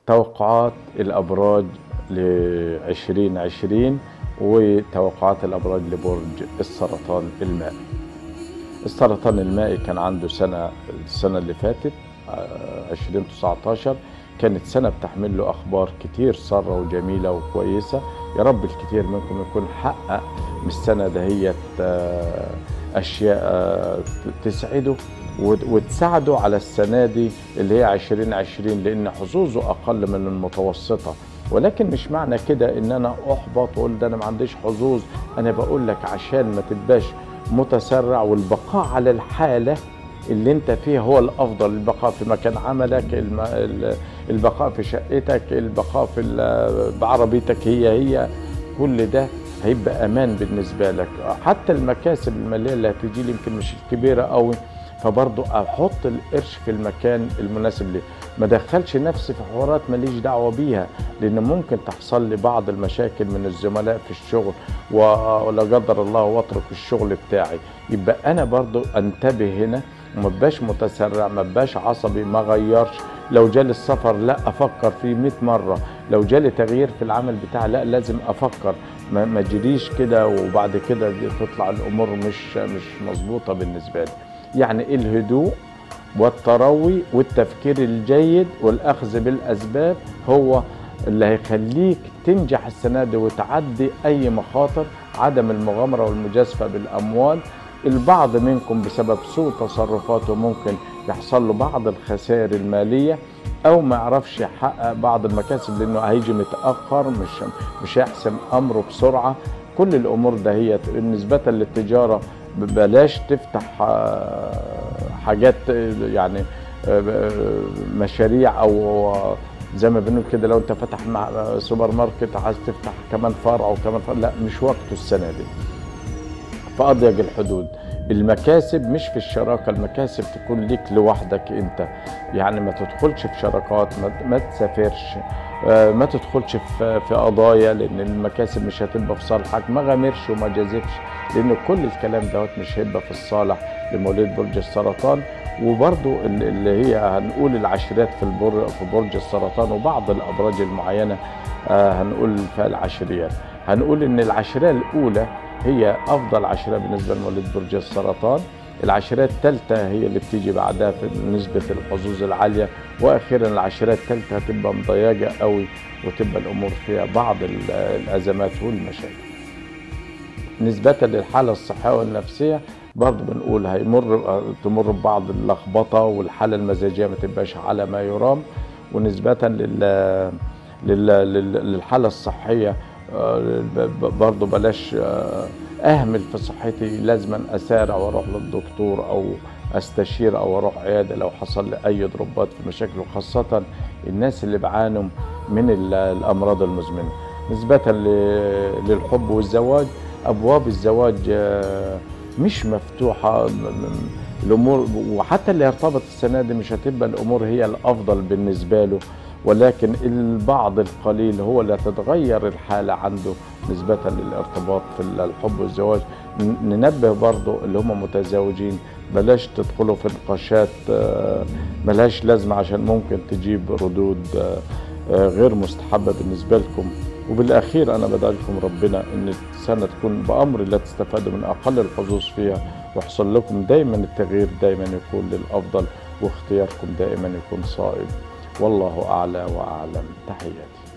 توقعات الابراج ل 2020 وتوقعات الابراج لبرج السرطان المائي السرطان المائي كان عنده سنه السنه اللي فاتت آه، 2019 كانت سنه بتحمل له اخبار كتير ساره وجميله وكويسه يا رب الكثير منكم يكون حقق من السنه دهيت آه، اشياء آه، تسعده وت- وتساعده على السنه دي اللي هي 2020 لان حظوظه اقل من المتوسطه ولكن مش معنى كده ان انا احبط واقول ده انا ما عنديش حظوظ انا بقول لك عشان ما تبقاش متسرع والبقاء على الحاله اللي انت فيها هو الافضل البقاء في مكان عملك الم- ال- البقاء في شقتك البقاء في ال- بعربيتك هي هي كل ده هيبقى امان بالنسبه لك حتى المكاسب الماليه اللي هتجي لي يمكن مش كبيره قوي فبرضه احط القرش في المكان المناسب ليه ما دخلش نفسي في حوارات ماليش دعوه بيها لان ممكن تحصل لي بعض المشاكل من الزملاء في الشغل و- ولا قدر الله واترك الشغل بتاعي يبقى انا برضه انتبه هنا وما بقاش متسرع ما بقاش عصبي ما غيرش لو جالي السفر لا افكر فيه 100 مره لو جالي تغيير في العمل بتاعي لا لازم افكر ما ما اجريش كده وبعد كده دي تطلع الامور مش مش مظبوطه بالنسبه لي يعني الهدوء والتروي والتفكير الجيد والاخذ بالاسباب هو اللي هيخليك تنجح السنه دي وتعدي اي مخاطر عدم المغامره والمجازفه بالاموال البعض منكم بسبب سوء تصرفاته ممكن يحصل له بعض الخسائر الماليه او ما يعرفش يحقق بعض المكاسب لانه هيجي متاخر مش مش هيحسم امره بسرعه كل الامور دهيت نسبه للتجاره بلاش تفتح آه، حاجات آه، يعني آه، آه، مشاريع او آه، زي ما بنقول كده لو انت فاتح مع- سوبر ماركت عايز تفتح كمان فرع وكمان فرع لا مش وقته السنه دي في اضيق الحدود المكاسب مش في الشراكه المكاسب تكون ليك لوحدك انت يعني ما تدخلش في شراكات ما, ما تسافرش آه، ما تدخلش في في قضايا لان المكاسب مش هتبقى في صالحك ما غامرش وما جازفش لان كل الكلام دوت مش هيبقى في الصالح لمواليد برج السرطان وبرضو ال- اللي هي هنقول العشرات في البر في برج السرطان وبعض الابراج المعينه آه، هنقول فيها العشريات هنقول ان العشريه الاولى هي افضل عشريه بالنسبه لمواليد برج السرطان العشريه الثالثه هي اللي بتيجي بعدها في نسبه الحظوظ العاليه واخيرا العشريه الثالثه هتبقى مضيقه قوي وتبقى الامور فيها بعض ال- الازمات والمشاكل نسبة للحالة الصحية والنفسية برضه بنقول هيمر تمر ببعض اللخبطة والحالة المزاجية ما تبقاش على ما يرام ونسبة لل لل- لل- للحالة الصحية آه، ب- ب- برضه بلاش آه، اهمل في صحتي لازما اسارع واروح للدكتور او استشير او اروح عياده لو حصل لي اي ضربات في مشاكل وخاصه الناس اللي بيعانوا من ال- الامراض المزمنه نسبه ل- للحب والزواج ابواب الزواج آه، مش مفتوحه م- م- الامور وحتى اللي يرتبط السنه دي مش هتبقى الامور هي الافضل بالنسبه له ولكن البعض القليل هو اللي تتغير الحالة عنده نسبة للارتباط في الحب والزواج ن- ننبه برضو اللي هم متزوجين بلاش تدخلوا في نقاشات آه، ملهاش لازمة عشان ممكن تجيب ردود آه، آه، غير مستحبة بالنسبة لكم وبالأخير أنا بدعي لكم ربنا إن السنة تكون بأمر لا تستفادوا من أقل الحظوظ فيها ويحصل لكم دايما التغيير دايما يكون للأفضل واختياركم دائما يكون صائب والله أعلى وأعلم تحياتي